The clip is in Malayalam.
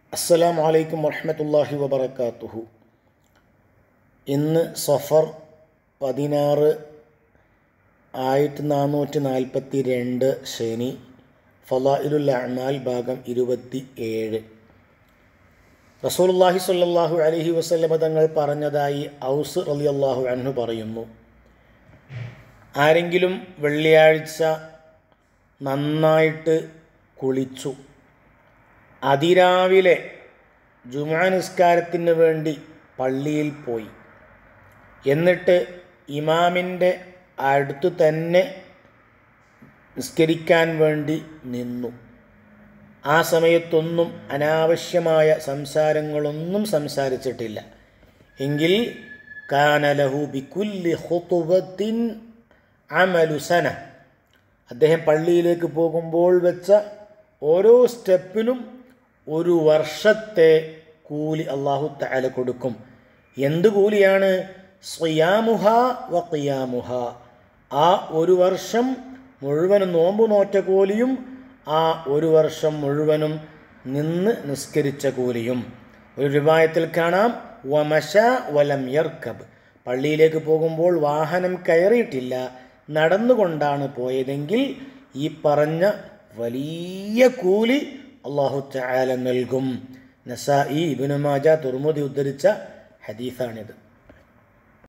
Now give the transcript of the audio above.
അസ്സലാം വലൈക്കും വറഹമത്തല്ലാഹി വബർക്കാത്തുഹു ഇന്ന് സഫർ പതിനാറ് ആയിരത്തി നാനൂറ്റി നാൽപ്പത്തി രണ്ട് ശനി ഫലായിലുൽ അമാൽ ഭാഗം ഇരുപത്തി ഏഴ് റസൂലുള്ളാഹി സ്വല്ലല്ലാഹു അലൈഹി വസല്ലമ തങ്ങൾ പറഞ്ഞതായി ഔസ് റളിയല്ലാഹു അൻഹു പറയുന്നു ആരെങ്കിലും വെള്ളിയാഴ്ച നന്നായിട്ട് കുളിച്ചു അതിരാവിലെ ജുമാ നിസ്കാരത്തിന് വേണ്ടി പള്ളിയിൽ പോയി എന്നിട്ട് ഇമാമിൻ്റെ അടുത്ത് തന്നെ നിസ്കരിക്കാൻ വേണ്ടി നിന്നു ആ സമയത്തൊന്നും അനാവശ്യമായ സംസാരങ്ങളൊന്നും സംസാരിച്ചിട്ടില്ല എങ്കിൽ കാനലഹു ബിക്കുല്ലി ഹുതുബത്തിൻ അമലുസന അദ്ദേഹം പള്ളിയിലേക്ക് പോകുമ്പോൾ വെച്ച ഓരോ സ്റ്റെപ്പിനും ഒരു വർഷത്തെ കൂലി അള്ളാഹു തആല കൊടുക്കും എന്ത് കൂലിയാണ് സ്വയാമുഹ വ ഖിയാമുഹ ആ ഒരു വർഷം മുഴുവനും നോമ്പ് നോറ്റ കൂലിയും ആ ഒരു വർഷം മുഴുവനും നിന്ന് നിസ്കരിച്ച കൂലിയും ഒരു രൂപായത്തിൽ കാണാം വമശ വലം യർക്കബ് പള്ളിയിലേക്ക് പോകുമ്പോൾ വാഹനം കയറിയിട്ടില്ല നടന്നുകൊണ്ടാണ് പോയതെങ്കിൽ ഈ പറഞ്ഞ വലിയ കൂലി അള്ളാഹു ചായാല നൽകും നസായി ഇബിനുമാജ തുർമുദി ഉദ്ധരിച്ച ഹദീസാണിത്